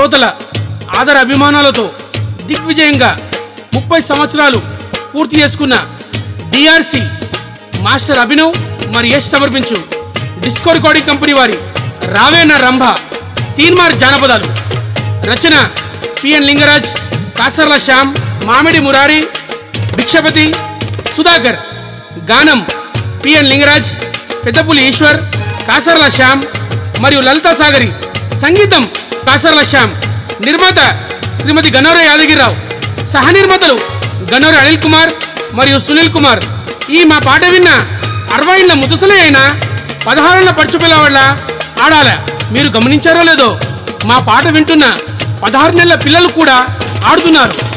శ్రోతల ఆదర అభిమానాలతో దిగ్విజయంగా ముప్పై సంవత్సరాలు పూర్తి చేసుకున్న డిఆర్సి మాస్టర్ అభినవ్ మరి యశ్ సమర్పించు డిస్కో రికార్డింగ్ కంపెనీ వారి రావేణ రంభ తీన్మార్ జానపదాలు రచన పిఎన్ లింగరాజ్ కాసర్ల శ్యామ్ మామిడి మురారి భిక్షపతి సుధాకర్ గానం పిఎన్ లింగరాజ్ పెద్దపులి ఈశ్వర్ కాసర్ల శ్యామ్ మరియు లలితా సాగరి సంగీతం కాసర్ల శ్యామ్ నిర్మాత శ్రీమతి గన్నోర యాదగిరిరావు సహ నిర్మాతలు గన్నోర అనిల్ కుమార్ మరియు సునీల్ కుమార్ ఈ మా పాట విన్న అరవై ఏళ్ళ ముదుసలే అయినా పదహారేళ్ల పడుచు పిల్లవాళ్ళ ఆడాల మీరు గమనించారో లేదో మా పాట వింటున్న పదహారు నెలల పిల్లలు కూడా ఆడుతున్నారు